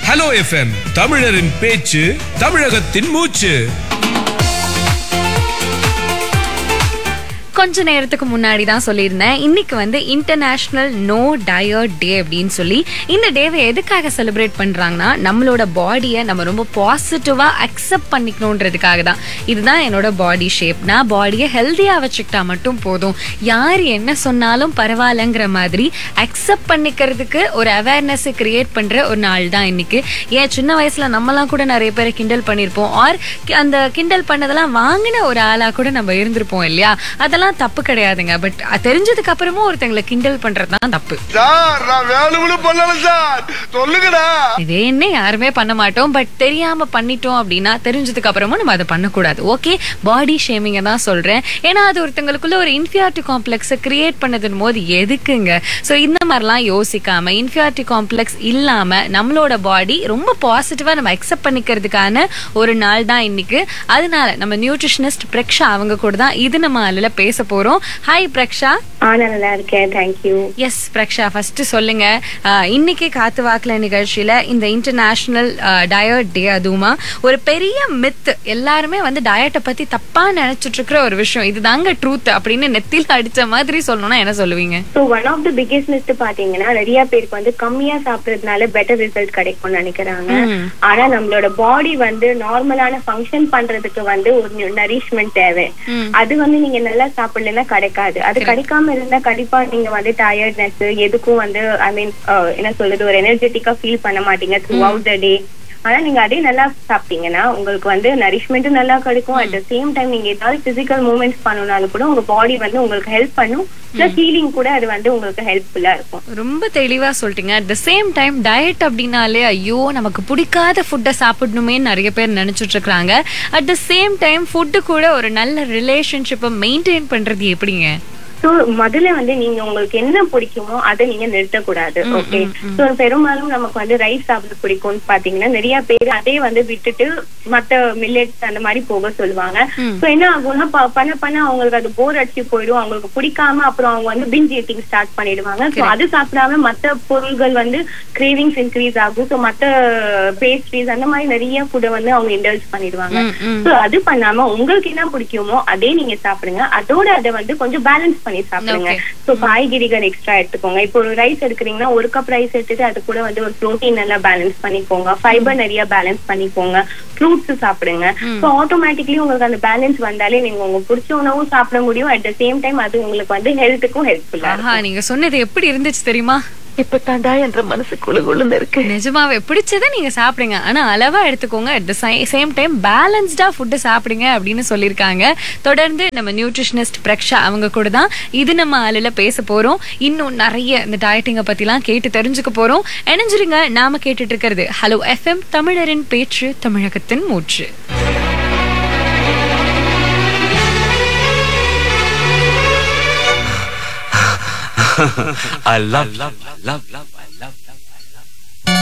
Hello FM தமிழரின் பேச்சு தமிழகத்தின் மூச்சு கொஞ்ச நேரத்துக்கு முன்னாடி தான் சொல்லியிருந்தேன் இன்னைக்கு வந்து இன்டர்நேஷனல் நோ டயர்ட் டே அப்படின்னு சொல்லி இந்த டேவை எதுக்காக செலிப்ரேட் பண்றாங்கன்னா நம்மளோட பாடியை நம்ம ரொம்ப பாசிட்டிவா அக்செப்ட் பண்ணிக்கணுன்றதுக்காக தான் இதுதான் என்னோட பாடி ஷேப் நான் பாடியை ஹெல்த்தியா வச்சுக்கிட்டா மட்டும் போதும் யார் என்ன சொன்னாலும் பரவாயில்லங்கிற மாதிரி அக்செப்ட் பண்ணிக்கிறதுக்கு ஒரு அவேர்னஸ் கிரியேட் பண்ற ஒரு நாள் தான் இன்னைக்கு ஏன் சின்ன வயசுல நம்மலாம் கூட நிறைய பேரை கிண்டல் பண்ணியிருப்போம் ஆர் அந்த கிண்டல் பண்ணதெல்லாம் வாங்கின ஒரு ஆளா கூட நம்ம இருந்திருப்போம் இல்லையா அதெல்லாம் தப்பு கிடையாதுங்க பட் தெரிஞ்சதுக்கு அப்புறமும் ஒருத்தங்களை கிண்டல் பண்றது தான் தப்பு சார் நான் வேணும்னு பண்ணல சார் சொல்லுங்கடா இதே என்ன யாருமே பண்ண மாட்டோம் பட் தெரியாம பண்ணிட்டோம் அப்படின்னா தெரிஞ்சதுக்கு அப்புறமும் நம்ம அதை பண்ணக்கூடாது ஓகே பாடி ஷேமிங்க தான் சொல்றேன் ஏன்னா அது ஒருத்தங்களுக்குள்ள ஒரு இன்ஃபியாரிட்டி காம்ப்ளெக்ஸை கிரியேட் பண்ணதுன்னு போது எதுக்குங்க ஸோ இந்த மாதிரிலாம் யோசிக்காம இன்ஃபியாரிட்டி காம்ப்ளெக்ஸ் இல்லாம நம்மளோட பாடி ரொம்ப பாசிட்டிவா நம்ம அக்செப்ட் பண்ணிக்கிறதுக்கான ஒரு நாள் தான் இன்னைக்கு அதனால நம்ம நியூட்ரிஷனிஸ்ட் பிரக்ஷா அவங்க கூட தான் இது நம்ம அதில் பேச போறோம் ஹாய் பிரக்ஷா ஆ நான் நல்லா இருக்கேன் தேங்க்யூ எஸ் பிரக்ஷா ஃபர்ஸ்ட் சொல்லுங்க அஹ், இன்னைக்கு காத்து வாக்குல நிகழ்ச்சியில இந்த இன்டர்நேஷனல் டயட் டே அதுவுமா ஒரு பெரிய மித் எல்லாருமே வந்து டயட்டை பத்தி தப்பா நினைச்சிட்டு இருக்கிற ஒரு விஷயம் இதுதாங்க ட்ரூத் அப்படின்னு நெத்தில அடிச்ச மாதிரி சொல்லணும்னா என்ன சொல்லுவீங்க so one of the biggest myth பாத்தீங்கன்னா நிறைய பேருக்கு வந்து கம்மியா சாப்பிடுறதுனால பெட்டர் ரிசல்ட் கிடைக்கும்னு நினைக்கிறாங்க ஆனா நம்மளோட பாடி வந்து நார்மலான ஃபங்க்ஷன் பண்றதுக்கு வந்து ஒரு நரிஷ்மெண்ட் தேவை அது வந்து நீங்க நல்லா சாப்பிடலன்னா கிடைக்காது அது கிடைக்காம இருந்தா கண்டிப்பா நீங்க வந்து டயர்ட்னஸ் எதுக்கும் வந்து ஐ மீன் என்ன சொல்றது ஒரு எனர்ஜெட்டிக்கா ஃபீல் பண்ண மாட்டீங்க த்ரூ அவுட் த டே ஆனா நீங்க அதே நல்லா சாப்பிட்டீங்கன்னா உங்களுக்கு வந்து நரிஷ்மெண்ட்டும் நல்லா கிடைக்கும் அட் த சேம் டைம் நீங்க ஏதாவது பிசிக்கல் மூவ்மெண்ட்ஸ் பண்ணணும்னாலும் கூட உங்க பாடி வந்து உங்களுக்கு ஹெல்ப் பண்ணும் பிளஸ் ஹீலிங் கூட அது வந்து உங்களுக்கு ஹெல்ப்ஃபுல்லா இருக்கும் ரொம்ப தெளிவா சொல்லிட்டீங்க at the same time diet அப்படின்னாலே ஐயோ நமக்கு பிடிக்காத ஃபுட்டை சாப்பிடணுமே நிறைய பேர் நினைச்சிட்டு இருக்காங்க at the same time food கூட ஒரு நல்ல ரிலேஷன்ஷிப்பை மெயின்டைன் பண்றது எப்படிங்க சோ முதல்ல வந்து நீங்க உங்களுக்கு என்ன பிடிக்குமோ அதை நீங்க நிறுத்தக்கூடாது ஓகே சோ பெரும்பாலும் நமக்கு வந்து ரைஸ் சாப்பிட பிடிக்கும்னு பாத்தீங்கன்னா நிறைய பேர் அதே வந்து விட்டுட்டு மத்த மில்லட்ஸ் அந்த மாதிரி போக சொல்லுவாங்க சோ என்ன ஆகும்னா ப- பண்ண பண்ண அவங்களுக்கு அது போர் அடிச்சு போயிடும் அவங்களுக்கு பிடிக்காம அப்புறம் அவங்க வந்து பிஞ்ச் ஈட்டிங் ஸ்டார்ட் பண்ணிடுவாங்க சோ அது சாப்பிடாம மத்த பொருள்கள் வந்து கிரேவிங்ஸ் இன்க்ரீஸ் ஆகும் சோ மத்த பேஸ்ட்ரீஸ் அந்த மாதிரி நிறைய ஃபுட்டை வந்து அவங்க இண்டல்ஜ் பண்ணிடுவாங்க சோ அது பண்ணாம உங்களுக்கு என்ன பிடிக்குமோ அதே நீங்க சாப்பிடுங்க அதோட அதை வந்து கொஞ்சம் பேலன்ஸ் பண்ணி சாப்பிடுங்க Okay. சோ காய்கறிகள் எக்ஸ்ட்ரா எடுத்துக்கோங்க இப்போ ஒரு ரைஸ் எடுக்கிறீங்கன்னா ஒரு கப் ரைஸ் எடுத்துட்டு அது கூட வந்து ஒரு புரோட்டீன் நல்லா பேலன்ஸ் பண்ணிக்கோங்க ஃபைபர் நிறைய பேலன்ஸ் பண்ணிக்கோங்க ஃப்ரூட்ஸ் சாப்பிடுங்க சோ ஆட்டோமேட்டிக்லி உங்களுக்கு அந்த பேலன்ஸ் வந்தாலே நீங்க உங்களுக்கு பிடிச்ச உணவும் சாப்பிட முடியும் அட் த சேம் டைம் அது உங்களுக்கு வந்து ஹெல்த்துக்கும் ஹெல்ப்ஃபுல்லா ஆஹா நீங்க சொன்னது எப்படி இருந்துச்சு தெரியுமா இப்ப தாண்டா என்ற மனசு குழு குழுன்னு இருக்கு நிஜமாவே பிடிச்சதை நீங்க சாப்பிடுங்க ஆனா அளவா எடுத்துக்கோங்க அட் த சேம் டைம் பேலன்ஸ்டா ஃபுட்டு சாப்பிடுங்க அப்படின்னு சொல்லியிருக்காங்க தொடர்ந்து நம்ம நியூட்ரிஷனிஸ்ட் பிரக்ஷா அவங்க கூட தான் இது நம்ம ஆளுல பேச போறோம் இன்னும் நிறைய இந்த டயட்டிங்கை பத்திலாம் கேட்டு தெரிஞ்சுக்க போறோம் இணைஞ்சிருங்க நாம கேட்டுட்டு இருக்கிறது ஹலோ எஃப்எம் தமிழரின் பேச்சு தமிழகத்தின் மூச்சு I love, love, love, love, I love.